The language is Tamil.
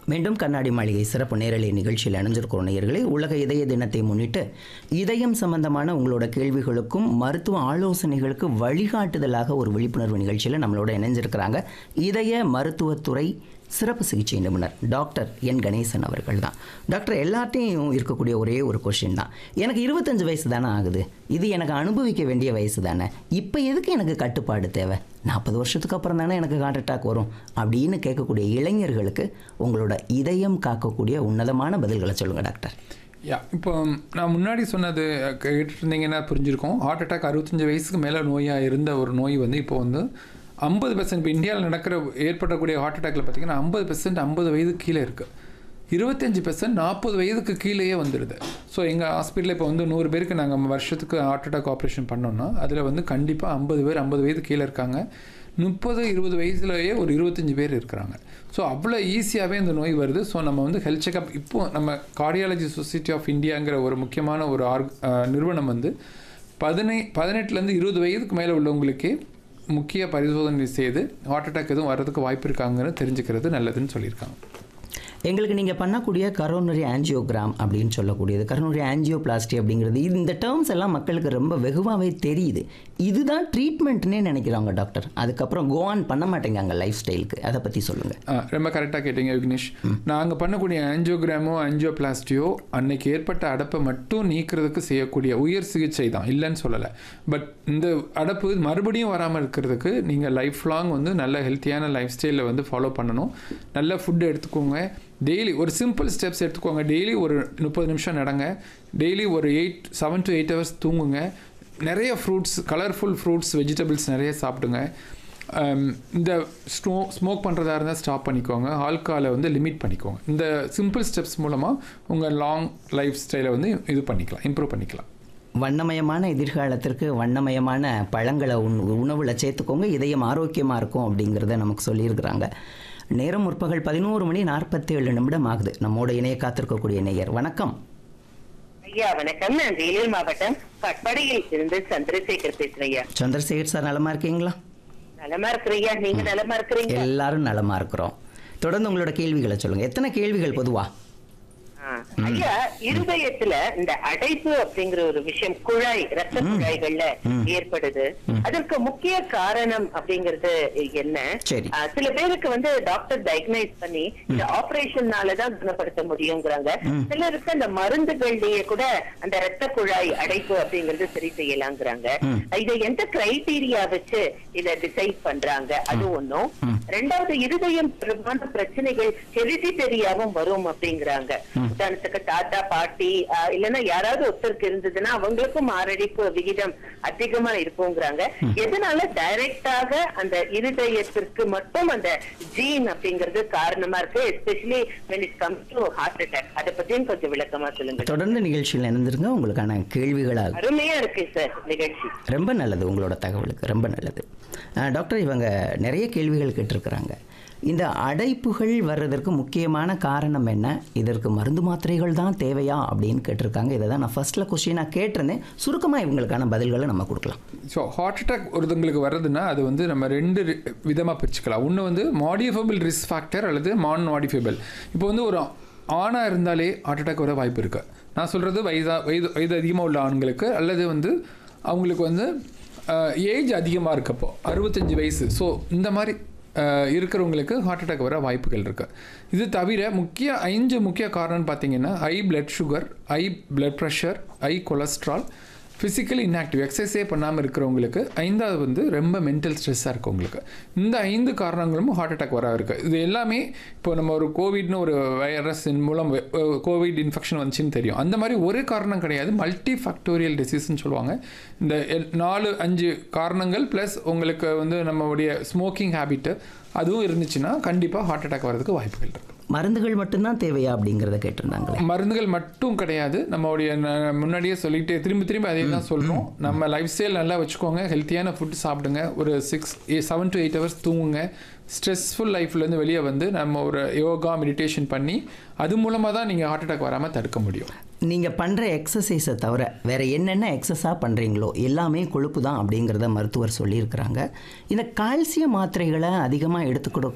மீண்டும் கண்ணாடி மாளிகை சிறப்பு நேரலை நிகழ்ச்சியில் இணைஞ்சிருக்கிறோம் நேயர்களே உலக இதய தினத்தை முன்னிட்டு இதயம் சம்பந்தமான உங்களோட கேள்விகளுக்கும் மருத்துவ ஆலோசனைகளுக்கு வழிகாட்டுதலாக ஒரு விழிப்புணர்வு நிகழ்ச்சியில் நம்மளோட இணைஞ்சிருக்கிறாங்க இதய மருத்துவத்துறை சிறப்பு சிகிச்சை நிபுணர் டாக்டர் என் கணேசன் அவர்கள் தான் டாக்டர் எல்லார்ட்டையும் இருக்கக்கூடிய ஒரே ஒரு கொஷின் தான் எனக்கு இருபத்தஞ்சு வயசு தானே ஆகுது இது எனக்கு அனுபவிக்க வேண்டிய வயசு தானே இப்போ எதுக்கு எனக்கு கட்டுப்பாடு தேவை நாற்பது வருஷத்துக்கு அப்புறம் தானே எனக்கு ஹார்ட் அட்டாக் வரும் அப்படின்னு கேட்கக்கூடிய இளைஞர்களுக்கு உங்களோட இதயம் காக்கக்கூடிய உன்னதமான பதில்களை சொல்லுங்கள் டாக்டர் யா இப்போ நான் முன்னாடி சொன்னது கேட்டுட்டு இருந்தீங்கன்னா புரிஞ்சிருக்கும் ஹார்ட் அட்டாக் அறுபத்தஞ்சு வயசுக்கு மேலே நோயாக இருந்த ஒரு நோய் வந்து இப்போ வந்து ஐம்பது பெர்சன்ட் இப்போ இந்தியாவில் நடக்கிற ஏற்படக்கூடிய ஹார்ட் அட்டாக்ல பார்த்தீங்கன்னா ஐம்பது பெர்சன்ட் ஐம்பது வயது கீழே இருக்குது இருபத்தஞ்சி பெர்சன்ட் நாற்பது வயதுக்கு கீழேயே வந்துடுது ஸோ எங்கள் ஹாஸ்பிட்டலில் இப்போ வந்து நூறு பேருக்கு நாங்கள் வருஷத்துக்கு ஹார்ட் அட்டாக் ஆப்ரேஷன் பண்ணோம்னா அதில் வந்து கண்டிப்பாக ஐம்பது பேர் ஐம்பது வயது கீழே இருக்காங்க முப்பது இருபது வயசுலயே ஒரு இருபத்தஞ்சி பேர் இருக்கிறாங்க ஸோ அவ்வளோ ஈஸியாகவே இந்த நோய் வருது ஸோ நம்ம வந்து ஹெல்த் செக்அப் இப்போ நம்ம கார்டியாலஜி சொசைட்டி ஆஃப் இந்தியாங்கிற ஒரு முக்கியமான ஒரு ஆர்க் நிறுவனம் வந்து பதினை பதினெட்டுலேருந்து இருபது வயதுக்கு மேலே உள்ளவங்களுக்கே முக்கிய பரிசோதனை செய்து ஹார்ட் அட்டாக் எதுவும் வர்றதுக்கு வாய்ப்பு இருக்காங்கன்னு தெரிஞ்சுக்கிறது நல்லதுன்னு சொல்லியிருக்காங்க எங்களுக்கு நீங்கள் பண்ணக்கூடிய கரோனரி ஆஞ்சியோகிராம் அப்படின்னு சொல்லக்கூடியது கரோனரி ஆஞ்சியோபிளாஸ்டி அப்படிங்கிறது இந்த டேர்ம்ஸ் எல்லாம் மக்களுக்கு ரொம்ப வெகுவாகவே தெரியுது இதுதான் ட்ரீட்மெண்ட்னே நினைக்கிறாங்க டாக்டர் அதுக்கப்புறம் கோ ஆன் பண்ண மாட்டேங்காங்க லைஃப் ஸ்டைலுக்கு அதை பற்றி சொல்லுங்கள் ஆ, ரொம்ப கரெக்டாக கேட்டீங்க விக்னேஷ் நாங்கள் பண்ணக்கூடிய ஆஞ்சியோகிராமோ ஆஞ்சியோபிளாஸ்டியோ அன்னைக்கு ஏற்பட்ட அடப்பை மட்டும் நீக்கிறதுக்கு செய்யக்கூடிய உயர் சிகிச்சை தான் இல்லைன்னு சொல்லலை பட் இந்த அடப்பு மறுபடியும் வராமல் இருக்கிறதுக்கு நீங்கள் லைஃப் லாங் வந்து நல்ல ஹெல்த்தியான லைஃப் ஸ்டைலில் வந்து ஃபாலோ பண்ணணும் நல்ல ஃபுட்டு எடுத்துக்கோங்க டெய்லி ஒரு சிம்பிள் ஸ்டெப்ஸ் எடுத்துக்கோங்க டெய்லி ஒரு முப்பது நிமிஷம் நடங்க டெய்லி ஒரு eight seven to eight hours தூங்குங்க நிறைய ஃப்ரூட்ஸ் கலர்ஃபுல் ஃப்ரூட்ஸ் வெஜிடபிள்ஸ் நிறைய சாப்பிடுங்க um, இந்த ஸ்மோ ஸ்மோக் பண்ணுறதா இருந்தால் ஸ்டாப் பண்ணிக்கோங்க ஆல்காலை வந்து லிமிட் பண்ணிக்கோங்க இந்த சிம்பிள் ஸ்டெப்ஸ் மூலமாக உங்கள் லாங் லைஃப் ஸ்டைலை வந்து இது பண்ணிக்கலாம் இம்ப்ரூவ் பண்ணிக்கலாம் வண்ணமயமான எதிர்காலத்திற்கு வண்ணமயமான பழங்களை உண் உணவில் சேர்த்துக்கோங்க இதயம் ஆரோக்கியமாக இருக்கும் அப்படிங்கிறத நமக்கு சொல்லியிருக்கிறாங்க நேரம் முற்பகல் பதினோரு மணி நாற்பத்தேழு நிமிடம் ஆகுது நம்மோட இணைய காத்திருக்கக்கூடிய நேயர் வணக்கம் ஐயா வணக்கம் நான் வேலூர் மாவட்டம் கட்படையில் இருந்து சந்திரசேகர் பேசுறேன் ஐயா சந்திரசேகர் சார் நலமா இருக்கீங்களா நலமா இருக்கிறையா நீங்க நலமா இருக்கிறீங்க எல்லாரும் நலமா இருக்கிறோம் தொடர்ந்து உங்களோட கேள்விகளை சொல்லுங்க எத்தனை கேள்விகள் பொதுவா ஆ. ஐயா இருதயத்துல இந்த அடைப்பு அப்படிங்கிற ஒரு விஷயம் குழாய் ரத்த குழாய்கள்ல ஏற்படுது அதற்கு முக்கிய காரணம் அப்படிங்கிறது என்ன சரி. ஆ, சில பேருக்கு வந்து டாக்டர் டயக்னைஸ் பண்ணி இந்த ஆபரேஷன்னால தான் குணப்படுத்த முடியுங்கிறாங்க சிலருக்கு அந்த மருந்துகள்லயே கூட அந்த ரத்த குழாய் அடைப்பு அப்படிங்கறது சரி செய்யலாங்கிறாங்க இதை எந்த கிரைட்டீரியா வச்சு இத டிசைட் பண்றாங்க அது ஒண்ணும் ரெண்டாவது இருதயம் தொடர்பான பிரச்சனைகள் ஹெரிடிட்டரியாவும் வரும் அப்படிங்கிறாங்க உதாரணத்துக்கு தாத்தா பாட்டி ஆஹ், இல்லைன்னா யாராவது ஒருத்தருக்கு இருந்ததுன்னா அவங்களுக்கும் மாரடைப்பு விகிதம் அதிகமா இருக்குங்கிறாங்க எதனால டைரக்டாக அந்த இருதயத்திற்கு மட்டும் அந்த ஜீன் அப்படிங்கிறது காரணமா இருக்கு especially when it comes to heart attack அதை பத்தியும் கொஞ்சம் விளக்கமா சொல்லுங்க தொடர்ந்து நிகழ்ச்சியில் இணைந்திருங்க உங்களுக்கான கேள்விகளாக அருமையா இருக்கு சார் நிகழ்ச்சி ரொம்ப நல்லது உங்களோட தகவலுக்கு ரொம்ப நல்லது அஹ், டாக்டர் இவங்க நிறைய கேள்விகள் கேட்டிருக்கிறாங்க இந்த அடைப்புகள் வர்றதற்கு முக்கியமான காரணம் என்ன இதற்கு மருந்து மாத்திரைகள் தான் தேவையா அப்படின்னு கேட்டிருக்காங்க இதை தான் நான் ஃபர்ஸ்ட்ல கொஸ்டினாக கேட்டிருந்தேன் சுருக்கமாக இவங்களுக்கான பதில்களை நம்ம கொடுக்கலாம் ஸோ ஹார்ட் அட்டாக் ஒருத்தங்களுக்கு வர்றதுன்னா அது வந்து நம்ம ரெண்டு விதமாக பிரிச்சுக்கலாம் ஒன்று வந்து மாடிஃபபிள் ரிஸ்க் ஃபேக்டர் அல்லது நான் மாடிஃபபிள் இப்போ வந்து ஒரு ஆணாக இருந்தாலே ஹார்ட் அட்டாக் வர வாய்ப்பு இருக்குது நான் சொல்கிறது வயதா வயது வயது அதிகமாக உள்ள ஆண்களுக்கு அல்லது வந்து அவங்களுக்கு வந்து ஏஜ் அதிகமாக இருக்கப்போ அறுபத்தஞ்சு வயசு ஸோ இந்த மாதிரி அஹ், இருக்கிறவங்களுக்கு ஹார்ட் அட்டாக் வர வாய்ப்புகள் இருக்குது இது தவிர முக்கிய ஐந்து முக்கிய காரணம்னு பார்த்தீங்கன்னா high blood sugar high blood pressure high cholesterol physical inactive எக்ஸசைஸே பண்ணாமல் இருக்கிறவங்களுக்கு ஐந்தாவது வந்து ரொம்ப மென்டல் ஸ்ட்ரெஸ்ஸாக இருக்கவங்களுக்கு இந்த ஐந்து காரணங்களும் ஹார்ட் அட்டாக் வர இருக்கு இது எல்லாமே இப்போ நம்ம ஒரு கோவிட்னு ஒரு வைரஸின் மூலம் கோவிட் இன்ஃபெக்ஷன் வந்துச்சுன்னு தெரியும் அந்த மாதிரி ஒரே காரணம் கிடையாது மல்டி ஃபேக்டோரியல் டிசீஸ்ன்னு சொல்லுவாங்க இந்த எல்- நாலு அஞ்சு காரணங்கள் ப்ளஸ் உங்களுக்கு வந்து நம்மளுடைய ஸ்மோக்கிங் ஹேபிட்டு அதுவும் இருந்துச்சுன்னா கண்டிப்பாக ஹார்ட் அட்டாக் வரதுக்கு வாய்ப்புகள் இருக்குது மருந்துகள் மட்டும்தான் தேவையா அப்படிங்கிறத கேட்டிருந்தாங்களே மருந்துகள் மட்டும் கிடையாது நம்மளுடைய ந- முன்னாடியே சொல்லிட்டு திரும்ப திரும்ப அதே தான் சொல்கிறோம் நம்ம லைஃப் ஸ்டைல் நல்லா வச்சுக்கோங்க ஹெல்த்தியான ஃபுட் சாப்பிடுங்க ஒரு six seven to eight hours தூங்குங்க ஸ்ட்ரெஸ்ஃபுல் லைஃப்லேருந்து வெளியே வந்து நம்ம ஒரு யோகா மெடிடேஷன் பண்ணி அது மூலமாக தான் நீங்கள் ஹார்ட் அட்டாக் வராமல் தடுக்க முடியும் நீங்கள் பண்ணுற எக்ஸசைஸை தவிர வேறு என்னென்ன எக்ஸஸாக பண்ணுறீங்களோ எல்லாமே கொழுப்பு தான் அப்படிங்கிறத மருத்துவர் சொல்லியிருக்கிறாங்க இந்த கால்சியம் மாத்திரைகளை அதிகமாக எடுத்துக்கிட